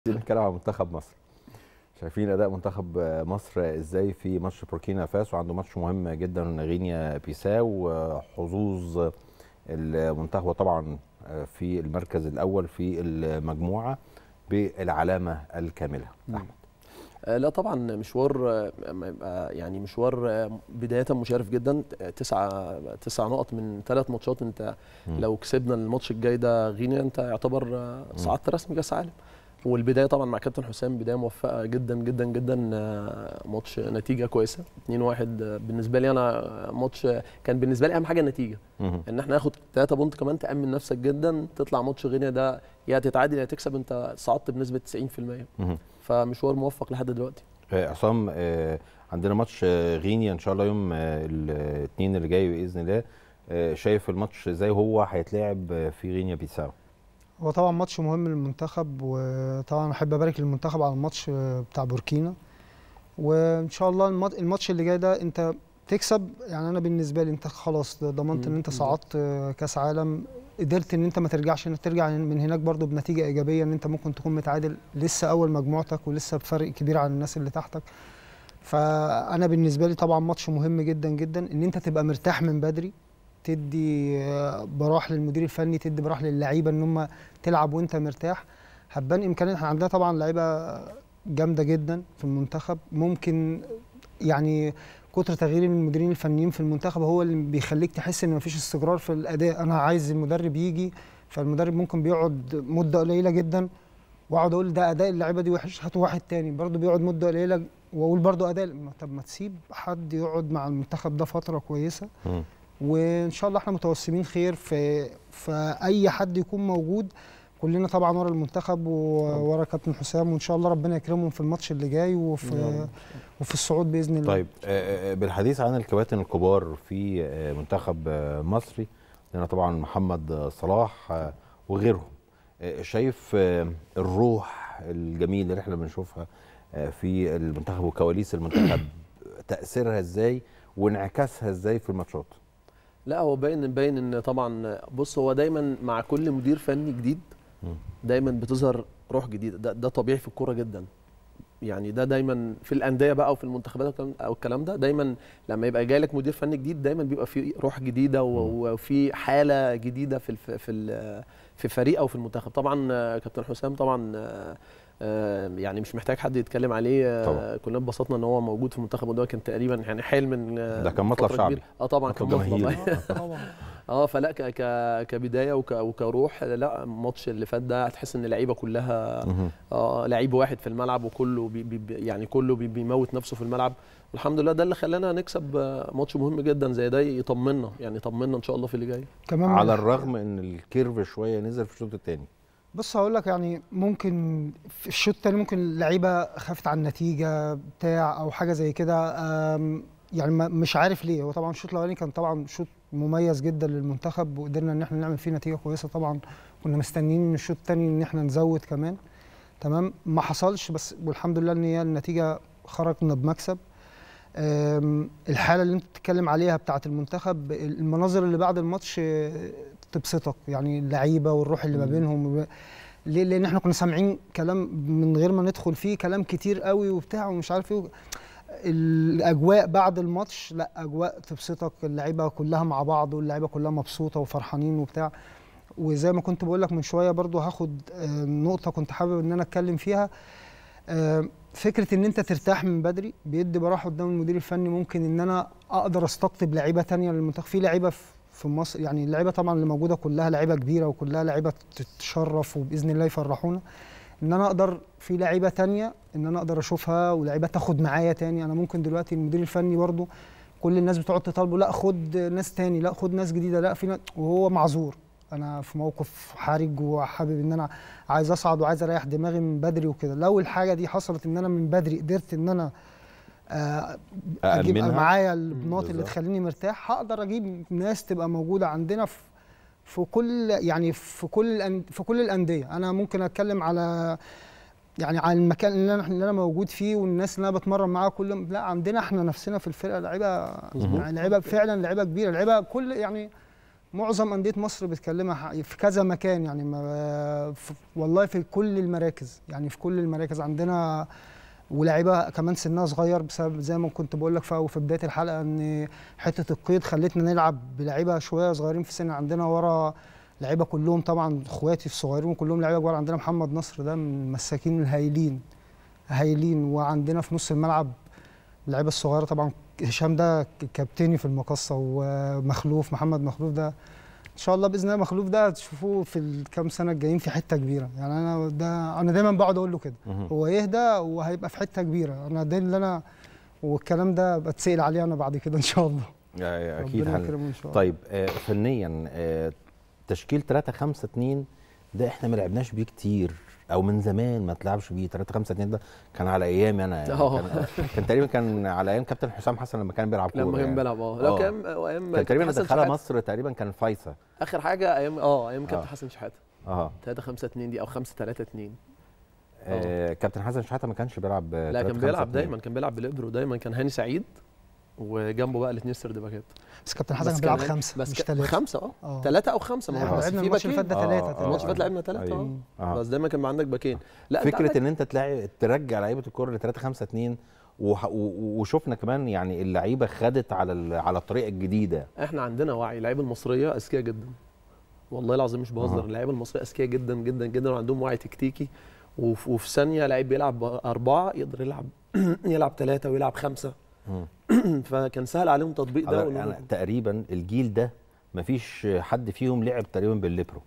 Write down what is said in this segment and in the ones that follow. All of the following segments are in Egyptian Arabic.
نتكلم عن منتخب مصر شايفين اداء منتخب مصر ازاي في ماتش بوركينا فاسو عنده ماتش مهم جدا غينيا بيساو حظوظ المنتخب وطبعا في المركز الاول في المجموعه بالعلامه الكامله احمد لا طبعا مشوار يعني مشوار بدايه مشرف جدا تسعة تسع نقط من ثلاث ماتشات انت لو كسبنا الماتش الجاي ده غينيا انت يعتبر صعدت رسمي كاس عالم والبدايه طبعا مع كابتن حسام بدايه موفقه جدا جدا جدا ماتش نتيجه كويسه 2-1 بالنسبه لي انا ماتش كان بالنسبه لي اهم حاجه النتيجه ان احنا ناخد 3 بونت كمان تامن نفسك جدا تطلع ماتش غينيا ده يا تتعادل يا تكسب انت صعدت بنسبه 90% فمشوار موفق لحد دلوقتي عصام عندنا ماتش غينيا ان شاء الله يوم الاثنين اللي جاي باذن الله شايف الماتش ازاي هو هيتلعب في غينيا بيساو هو طبعا ماتش مهم للمنتخب وطبعا احب ابارك للمنتخب على الماتش بتاع بوركينا وان شاء الله الماتش اللي جاي ده انت تكسب يعني انا بالنسبه لي انت خلاص ضمنت ان انت صعدت كاس عالم قدرت ان انت ما ترجعش ان ترجع من هناك برضو بنتيجه ايجابيه ان انت ممكن تكون متعادل لسه اول مجموعتك ولسه بفرق كبير عن الناس اللي تحتك فانا بالنسبه لي طبعا ماتش مهم جدا جدا ان انت تبقى مرتاح من بدري تدي براح للمدير الفني تدي براح للعيبه ان هم تلعب وانت مرتاح هتبان امكانيات احنا عندنا طبعا لعيبه جامده جدا في المنتخب ممكن يعني كتر تغيير المديرين الفنيين في المنتخب هو اللي بيخليك تحس ان مفيش استقرار في الاداء انا عايز المدرب يجي فالمدرب ممكن بيقعد مده قليله جدا واقعد اقول ده اداء اللعيبه دي وحش هاتوا واحد تاني برضه بيقعد مده قليله واقول برضه اداء طب ما تسيب حد يقعد مع المنتخب ده فتره كويسه م. وان شاء الله احنا متوسمين خير في في اي حد يكون موجود كلنا طبعا ورا المنتخب وورا كابتن حسام وان شاء الله ربنا يكرمهم في الماتش اللي جاي وفي وفي الصعود باذن الله طيب بالحديث عن الكباتن الكبار في منتخب مصري لنا طبعا محمد صلاح وغيرهم شايف الروح الجميله اللي احنا بنشوفها في المنتخب وكواليس المنتخب تاثيرها ازاي وانعكاسها ازاي في الماتشات لا هو باين باين ان طبعا بص هو دايما مع كل مدير فني جديد دايما بتظهر روح جديده ده, ده طبيعي في الكوره جدا يعني ده دايما في الانديه بقى وفي المنتخبات او الكلام ده دايما لما يبقى جاي لك مدير فني جديد دايما بيبقى في روح جديده وفي حاله جديده في في في فريق او في المنتخب طبعا كابتن حسام طبعا يعني مش محتاج حد يتكلم عليه طبعا. كلنا اتبسطنا ان هو موجود في المنتخب وده كان تقريبا يعني حلم من ده كان مطلب شعبي اه طبعا كان مطلب طبعا اه فلا ك كبدايه وك وكروح لا الماتش اللي فات ده هتحس ان اللعيبه كلها اه لعيب واحد في الملعب وكله بي بي يعني كله بي بيموت نفسه في الملعب والحمد لله ده اللي خلانا نكسب ماتش مهم جدا زي ده يطمنا يعني يطمنا ان شاء الله في اللي جاي كمان على الرغم ان الكيرف شويه نزل في الشوط الثاني بص هقول لك يعني ممكن في الشوط الثاني ممكن اللعيبه خافت على النتيجه بتاع او حاجه زي كده يعني مش عارف ليه هو طبعا الشوط الاولاني كان طبعا شوط مميز جدا للمنتخب وقدرنا ان احنا نعمل فيه نتيجه كويسه طبعا كنا مستنيين من الشوط الثاني ان احنا نزود كمان تمام ما حصلش بس والحمد لله ان هي النتيجه خرجنا بمكسب الحاله اللي انت بتتكلم عليها بتاعه المنتخب المناظر اللي بعد الماتش تبسطك يعني اللعيبه والروح اللي ما بينهم ليه لان احنا كنا سامعين كلام من غير ما ندخل فيه كلام كتير قوي وبتاع ومش عارف ايه الاجواء بعد الماتش لا اجواء تبسطك اللعيبه كلها مع بعض واللعيبه كلها مبسوطه وفرحانين وبتاع وزي ما كنت بقول لك من شويه برضو هاخد نقطه كنت حابب ان انا اتكلم فيها فكره ان انت ترتاح من بدري بيدي براحه قدام المدير الفني ممكن ان انا اقدر استقطب لعيبه ثانيه للمنتخب في لعيبه في مصر يعني اللعيبه طبعا اللي موجوده كلها لعيبه كبيره وكلها لعيبه تتشرف وباذن الله يفرحونا ان انا اقدر في لعيبه تانية ان انا اقدر اشوفها ولعيبه تاخد معايا تاني انا ممكن دلوقتي المدير الفني برضو كل الناس بتقعد تطالبه لا خد ناس تاني لا خد ناس جديده لا في ناس وهو معذور انا في موقف حرج وحابب ان انا عايز اصعد وعايز اريح دماغي من بدري وكده لو الحاجه دي حصلت ان انا من بدري قدرت ان انا اجيب معايا البناط اللي تخليني مرتاح هقدر اجيب ناس تبقى موجوده عندنا في في كل يعني في كل في كل الانديه انا ممكن اتكلم على يعني على المكان اللي انا اللي انا موجود فيه والناس اللي انا بتمرن معاها كلهم لا عندنا احنا نفسنا في الفرقه لعيبه يعني لعيبه فعلا لعيبه كبيره لعيبه كل يعني معظم انديه مصر بتكلمها ح- في كذا مكان يعني ما في والله في كل المراكز يعني في كل المراكز عندنا ولاعيبه كمان سنها صغير بسبب زي ما كنت بقول لك في في بدايه الحلقه ان حته القيد خلتنا نلعب بلعيبه شويه صغيرين في السن عندنا ورا لعيبه كلهم طبعا اخواتي الصغيرين كلهم لعيبه كبار عندنا محمد نصر ده من المساكين الهايلين هايلين وعندنا في نص الملعب اللعيبه الصغيره طبعا هشام ده ك- كابتني في المقصه ومخلوف محمد مخلوف ده ان شاء الله باذن الله مخلوف ده هتشوفوه في الكام سنه الجايين في حته كبيره يعني انا ده انا دايما بقعد اقول له كده مهم. هو يهدى وهيبقى في حته كبيره انا ده اللي انا والكلام ده بتسال عليه انا بعد كده ان شاء الله آه، اكيد ربنا هن... يكرمه ان شاء الله طيب آه، فنيا آه، تشكيل 3 5 2 ده احنا ما لعبناش بيه كتير او من زمان ما تلعبش بيه 3 5 2 ده كان على ايامي انا يعني اه. كان, كان تقريبا كان على ايام كابتن حسام حسن لما كان بيلعب كوره لما كان يعني. بيلعب اه آه. لا كان ايام كان تقريبا حسن دخلها شحاتة. مصر تقريبا كان فايسه اخر حاجه ايام اه ايام كابتن آه. حسن شحاته اه 3 5 2 دي او 5 3 2 آه، كابتن حسن شحاته ما كانش بيلعب آه، لا 3 كان 5 بيلعب 2. دايما كان بيلعب بالابرو دايما كان هاني سعيد وجنبه بقى الاثنين سرد باكات بس كابتن حسن بس كان بيلعب كان- خمسه بس مش ك- ثلاثه خمسه اه اه ثلاثه او خمسه ما لا، هو احنا بس لعبنا في الماتش اللي فات باكين ده آه، ثلاثه آه، الماتش اللي فات آه. لعبنا ثلاثه أيوة. اه آه. بس دايما كان عندك باكين لا أنت فكره عندك- ان انت تلاقي ترجع لعيبه الكوره ل 3 5 2 وح- و- وشفنا كمان يعني اللعيبه خدت على ال- على الطريقه الجديده احنا عندنا وعي اللعيبه المصريه اذكياء جدا والله العظيم مش بهزر أها. اللعيبه المصريه اذكياء جدا جدا جدا وعندهم وعي تكتيكي وف- وفي ثانيه لعيب بيلعب اربعه يقدر يلعب يلعب ثلاثه ويلعب خمسه مم. فكان سهل عليهم تطبيق ده على- وإنهم- يعني تقريبا الجيل ده مفيش حد فيهم لعب تقريبا بالليبرو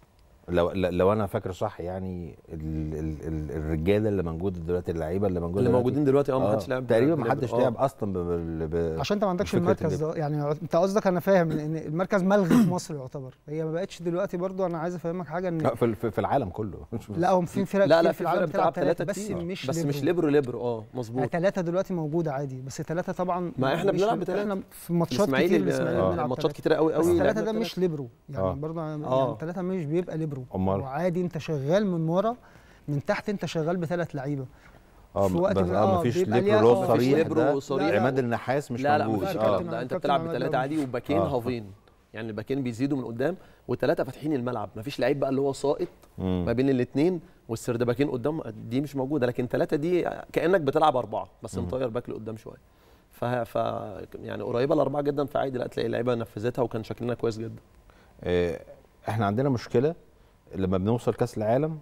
لو لو انا فاكر صح يعني ال ال ال الرجاله اللي موجوده دلوقتي اللعيبه اللي موجوده اللي دلوقتي، موجودين دلوقتي اه ما آه، حدش لعب تقريبا ما بالليبرو. حدش آه. لعب اصلا ب ب ب عشان انت ما عندكش فكرة المركز الليبرو. ده يعني انت قصدك انا فاهم ان المركز ملغي في مصر يعتبر هي ما بقتش دلوقتي برضو انا عايز افهمك حاجه ان لا، في في في العالم كله لا هم في فرق لا كتير لا في في العالم فرق بتلعب بتلعب ثلاثه ثلاثه بس كتير. مش بس مش ليبرو. ليبرو ليبرو اه مظبوط ثلاثه دلوقتي موجوده عادي بس ثلاثه طبعا ما إحنا مش بنلعب ليبرو. بتلاتة. احنا في ماتشات الاسماعيلي كتير اللي- الاسماعيلي آه. بنلعب ماتشات تلاتة. كتيره قوي بس قوي ثلاثه لعبنا ده مش بتلاتة. ليبرو يعني آه. برضه يعني آه. ثلاثه مش بيبقى ليبرو أمال؟ وعادي انت شغال من ورا من تحت انت شغال بثلاث لعيبه اه في وقت بس ال- اه آه، مفيش بيبقى ليبرو ليها- اللي هو آه، صريح مفيش ليبرو ده صريح. عماد النحاس مش لا لا موجود مفيش كابتن- الكلام اه ده انت كابتن بتلعب عماد بثلاثه لو- عادي وباكين آه. هافين يعني الباكين بيزيدوا من قدام والثلاثه فاتحين الملعب مفيش لعيب بقى اللي هو ساقط مم. ما بين الاثنين والسردباكين قدام دي مش موجوده لكن ثلاثه دي كانك بتلعب اربعه بس مم. مطير باك لقدام شويه ف... ف يعني قريبه الاربعه جدا فعادي لا تلاقي اللعيبه نفذتها وكان شكلنا كويس جدا آه، احنا عندنا مشكله لما بنوصل كاس العالم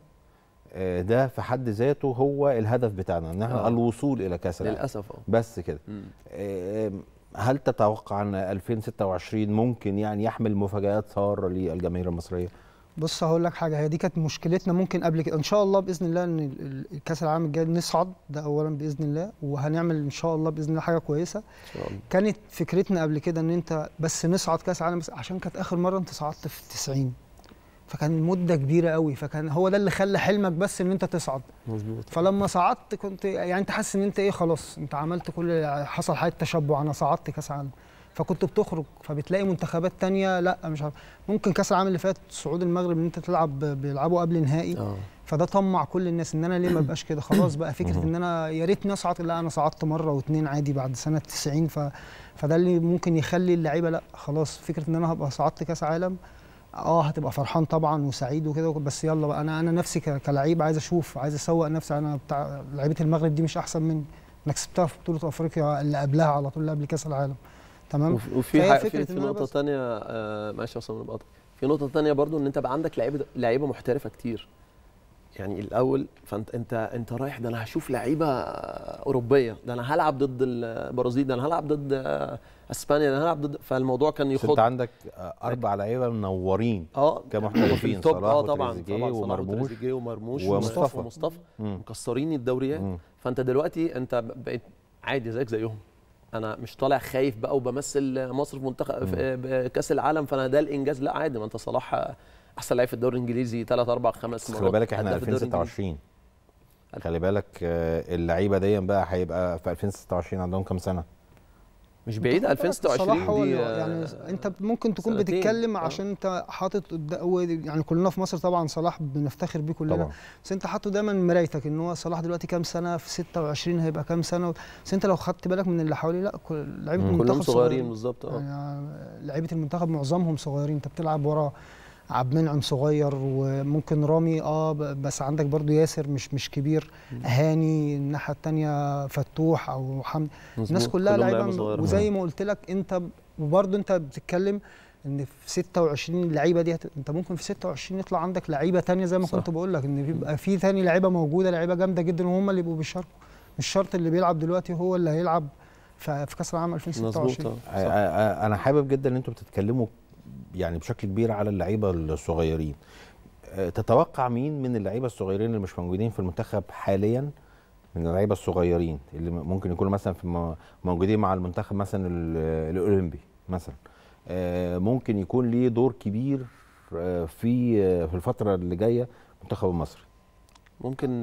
آه، ده في حد ذاته هو الهدف بتاعنا ان احنا آه. الوصول الى كاس العالم للاسف اه بس كده مم. آه، هل تتوقع ان 2026 ممكن يعني يحمل مفاجآت ساره للجماهير المصريه؟ بص هقول لك حاجه هي دي كانت مشكلتنا ممكن قبل كده ان شاء الله باذن الله ان ال- ال- كاس العالم الجاي نصعد ده اولا باذن الله وهنعمل ان شاء الله باذن الله حاجه كويسه ان شاء الله كانت فكرتنا قبل كده ان انت بس نصعد كاس عالم بس عشان كانت اخر مره انت صعدت في 90 فكان المده كبيره قوي فكان هو ده اللي خلى حلمك بس ان انت تصعد مظبوط فلما صعدت كنت يعني انت حاسس ان انت ايه خلاص انت عملت كل حصل حاله تشبع انا صعدت كاس عالم فكنت بتخرج فبتلاقي منتخبات تانية لا مش عارف ممكن كاس العالم اللي فات صعود المغرب ان انت تلعب بيلعبوا قبل نهائي اه فده طمع كل الناس ان انا ليه ما بقاش كده خلاص بقى فكره ان انا يا ريتني اصعد لا انا صعدت مره واتنين عادي بعد سنه 90 ف فده اللي ممكن يخلي اللعيبه لا خلاص فكره ان انا هبقى صعدت كاس عالم اه هتبقى فرحان طبعا وسعيد وكده بس يلا بقى انا انا نفسي ك- كلعيب عايز اشوف عايز اسوق نفسي انا بتاع لعيبه المغرب دي مش احسن مني انا كسبتها في بطوله افريقيا اللي قبلها على طول اللي قبل كاس العالم تمام وفي- وفي فهي حاجة فكرة في, في إن أنا نقطة بس- تانية آه معلش يا أسامة بقطع في نقطة تانية برضو إن أنت بقى عندك لعيبة لعيبة محترفة كتير يعني الأول فأنت أنت أنت رايح ده أنا هشوف لعيبة أوروبية ده أنا هلعب ضد البرازيل ده أنا هلعب ضد آه، أسبانيا ده أنا هلعب ضد فالموضوع كان بس انت يخض عندك آه، اربع لعيبه منورين اه كمحترفين، في التوب، صلاح اه طبعا وتريزيجيه طبعا صلاح ومرموش وتريزيجيه ومرموش ومصطفى. ومصطفى مم. مكسرين الدوريات مم. فانت دلوقتي انت بقيت عادي زيك زيهم انا مش طالع خايف بقى وبمثل مصر في منتخب في بكاس العالم فانا ده الانجاز لا عادي ما انت صلاح احسن لعيب في الدوري الانجليزي ثلاث اربع خمس بس مرات خلي بالك احنا هداف الدوري الإنجليزي. 2026 خلي بالك آه، اللعيبه دي بقى هيبقى في 2026 عندهم كام سنه مش بعيد خد بالك 2026 صلاح هو دي اللي- آه، يعني انت ممكن تكون سنتين. بتتكلم آه. عشان انت حاطط قدا- هو يعني كلنا في مصر طبعا صلاح بنفتخر بيه كلنا طبعا بس انت حاطه دايما مرايتك ان هو صلاح دلوقتي كام سنه في 26 هيبقى كام سنه بس انت لو خدت بالك من اللي حواليه لا كل لعيبه مم. المنتخب كلهم صغيرين بالظبط اه يعني لعيبه المنتخب معظمهم صغيرين انت بتلعب ورا عبد المنعم صغير وممكن رامي اه ب- بس عندك برضو ياسر مش مش كبير هاني الناحيه الثانيه فتوح او حمد الناس مظبوط. كلها كلهم لعيبه صغيرة. وزي ما قلت لك انت وبرضه انت بتتكلم ان في 26 اللعيبه دي هت- انت ممكن في 26 يطلع عندك لعيبه تانية زي ما صح. كنت بقول لك ان بيبقى في تاني لعيبه موجوده لعيبه جامده جدا وهم اللي يبقوا بيشاركوا مش شرط اللي بيلعب دلوقتي هو اللي هيلعب ف- في كاس العالم مظبوط 2026 آه، آه، صح. آه، انا حابب جدا ان انتم بتتكلموا يعني بشكل كبير على اللعيبه الصغيرين آه، تتوقع مين من اللعيبه الصغيرين اللي مش موجودين في المنتخب حاليا من اللعيبه الصغيرين اللي ممكن يكونوا مثلا في م- موجودين مع المنتخب مثلا ال- الاولمبي مثلا آه، ممكن يكون ليه دور كبير آه، في آه، في الفتره اللي جايه المنتخب المصري ممكن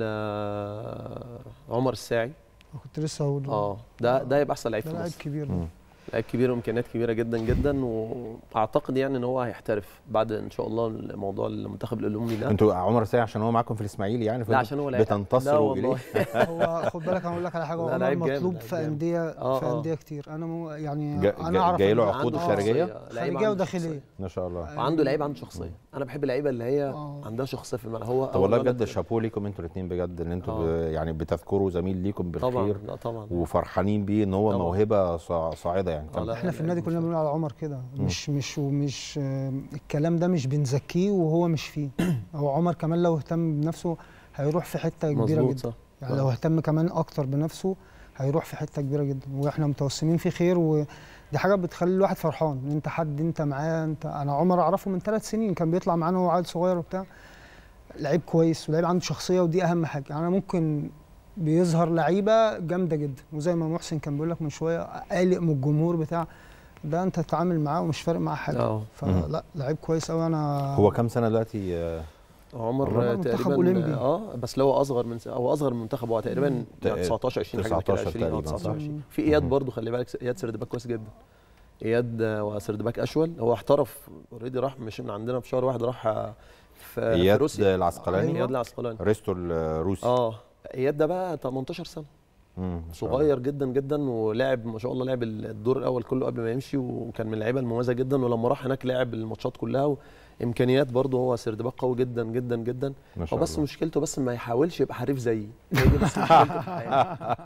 آه، عمر الساعي كنت لسه هقول اه ده ده يبقى احسن لعيب ده في لعيب مصر كبير ده. مم. لعيب كبير وامكانيات كبيره جدا جدا واعتقد يعني ان هو هيحترف بعد ان شاء الله موضوع المنتخب الاولمبي ده انتوا عمر ساعي عشان هو معاكم في الاسماعيلي يعني لا فانتوا عشان هو لعيب لا بتنتصروا والله اليه هو خد بالك انا اقول لك على حاجه لا، هو عمر لعيب جامد، مطلوب لعيب في جامد. انديه آه، في آه. انديه كتير انا مو يعني جا- انا جا- اعرف جاي له إن- عقود عنده خارجية؟ شخصية، لعيب خارجيه عنده وداخليه شخصية. ما شاء الله وعنده لعيب عنده شخصيه انا بحب اللعيبه اللي هي آه. عندها شخصيه في الملعب هو طب والله أول بجد ولد- شابوه ليكم انتوا الاثنين بجد ان انتوا آه. ب- يعني بتذكروا زميل ليكم طبعا بالخير لا طبعا وفرحانين بيه ان هو طبعا. موهبه صاع- صاعده يعني آه، كان لا، احنا في لا، النادي مش كلنا عارف. بنقول على عمر كده مش مش ومش آه، الكلام ده مش بنزكيه وهو مش فيه هو عمر كمان لو اهتم بنفسه هيروح في حته كبيره مظبوط جدا صح يعني آه. لو اهتم كمان اكتر بنفسه هيروح في حته كبيره جدا واحنا متوسمين فيه خير ودي حاجه بتخلي الواحد فرحان ان انت حد انت معاه انت انا عمر اعرفه من ثلاث سنين كان بيطلع معانا وهو عيل صغير وبتاع لعيب كويس ولعيب عنده شخصيه ودي اهم حاجه يعني انا ممكن بيظهر لعيبه جامده جدا وزي ما محسن كان بيقول لك من شويه قلق من الجمهور بتاع ده انت تتعامل معاه ومش فارق معاه حاجه اه فلا لعيب كويس قوي انا هو كام سنه دلوقتي آه، عمر عمر آه، منتخب تقريبا أولمبي. اه بس لو اصغر من س- هو اصغر من المنتخب هو تقريبا تق- 19 20 حاجه زي كده 19 20 اه تقريباً، صح؟ 19 مم. في اياد مهم. برضو خلي بالك اياد سردباك كويس جدا اياد آه، وسردباك اشول هو احترف اوريدي راح مش من عندنا في شهر واحد راح آه، في, في اياد روسيا العسقلاني اياد العسقلاني ريستو الروسي اه اياد ده بقى 18 سنه مم، ما شاء الله. صغير جدا جدا ولعب ما شاء الله لعب الدور الاول كله قبل ما يمشي وكان من اللعيبه المميزه جدا ولما راح هناك لعب الماتشات كلها وامكانيات برضه هو سردباك قوي جدا جدا جدا ما هو شاء بس الله مشكلته بس ما يحاولش يبقى حريف زيي هي دي بس مشكلته في الحياة.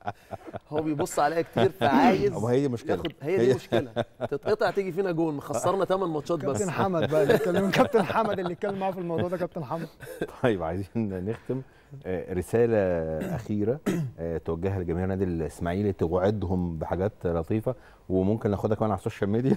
هو بيبص عليا كتير فعايز أما هي دي مشكله ياخد هي دي مشكله تتقطع تيجي فينا جون مخسرنا 8 ماتشات بس كابتن حمد بقى اللي اتكلم كابتن حمد اللي اتكلم معاه في الموضوع ده كابتن حمد طيب عايزين نختم آه، رساله اخيره آه، توجهها لجماهير نادي الاسماعيلي توعدهم بحاجات لطيفه وممكن ناخدها كمان على السوشيال ميديا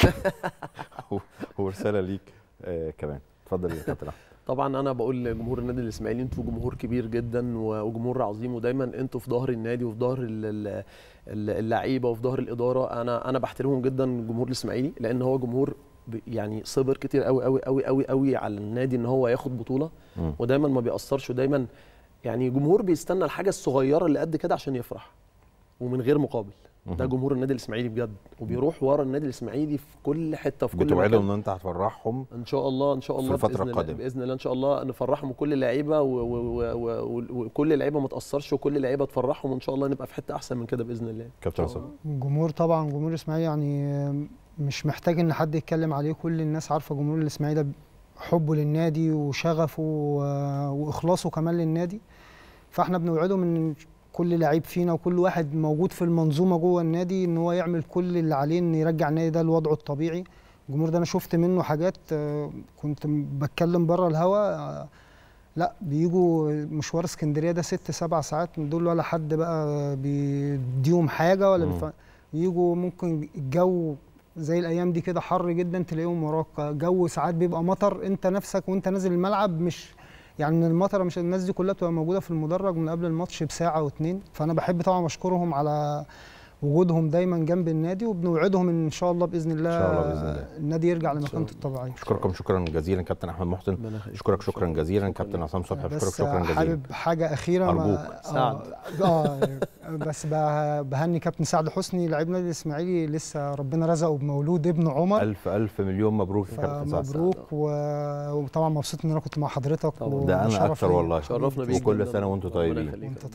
و- ورساله ليك آه، كمان اتفضل يا كابتن احمد طبعا انا بقول لجمهور النادي الاسماعيلي انتوا جمهور كبير جدا و- وجمهور عظيم ودايما انتوا في ظهر النادي وفي ظهر ال- ال- ال- اللعيبه وفي ظهر الاداره انا انا بحترمهم جدا جمهور الاسماعيلي لان هو جمهور ب- يعني صبر كتير قوي قوي قوي قوي قوي على النادي ان هو ياخد بطوله مم. ودايما ما بيأثرش ودايما يعني جمهور بيستنى الحاجه الصغيره اللي قد كده عشان يفرح ومن غير مقابل ده مهم. جمهور النادي الاسماعيلي بجد وبيروح ورا النادي الاسماعيلي في كل حته في كل بتوعدهم مكان ان انت هتفرحهم ان شاء الله ان شاء في الله الفترة بإذن الله- القادمة. باذن الله ان شاء الله نفرحهم وكل اللعيبه و- و- و- و- وكل لعيبه ما تاثرش وكل لعيبه تفرحهم وان شاء الله نبقى في حته احسن من كده باذن الله كابتن عصام الجمهور طبعا جمهور الاسماعيلي يعني مش محتاج ان حد يتكلم عليه كل الناس عارفه جمهور الاسماعيلي ده حبه للنادي وشغفه و- واخلاصه كمان للنادي فاحنا بنوعدهم ان كل لعيب فينا وكل واحد موجود في المنظومه جوه النادي ان هو يعمل كل اللي عليه ان يرجع النادي ده لوضعه الطبيعي الجمهور ده انا شفت منه حاجات آه، كنت م- بتكلم بره الهوا آه، لا بيجوا مشوار اسكندريه ده ست سبع ساعات من دول ولا حد بقى بيديهم حاجه ولا مم. بيف... يجوا ممكن الجو زي الايام دي كده حر جدا تلاقيهم وراك جو ساعات بيبقى مطر انت نفسك وانت نازل الملعب مش يعني من المطره مش الناس دي كلها بتبقى موجوده في المدرج من قبل الماتش بساعه واتنين فانا بحب طبعا اشكرهم على وجودهم دايما جنب النادي وبنوعدهم ان شاء الله باذن الله, إن شاء الله بإذن الله. النادي يرجع شاء لمكانته الله. الطبيعيه اشكركم شكرا جزيلا كابتن احمد محسن ربنا يخليك. اشكرك شكرا جزيلا شكراً كابتن لك. عصام صبحي اشكرك بس شكرا جزيلا حابب حاجه اخيره أرجوك. ما سعد. اه, آه بس به- بهني كابتن سعد حسني لعيب نادي الاسماعيلي لسه ربنا رزقه بمولود ابن عمر الف الف مليون مبروك يا كابتن سعد فمبروك و- وطبعا مبسوط ان انا كنت مع حضرتك طبعاً. ده انا وشرف اكتر ليا. والله شرفنا بيك وكل جداً. سنه وانتم ربنا طيبين يخليك. وانت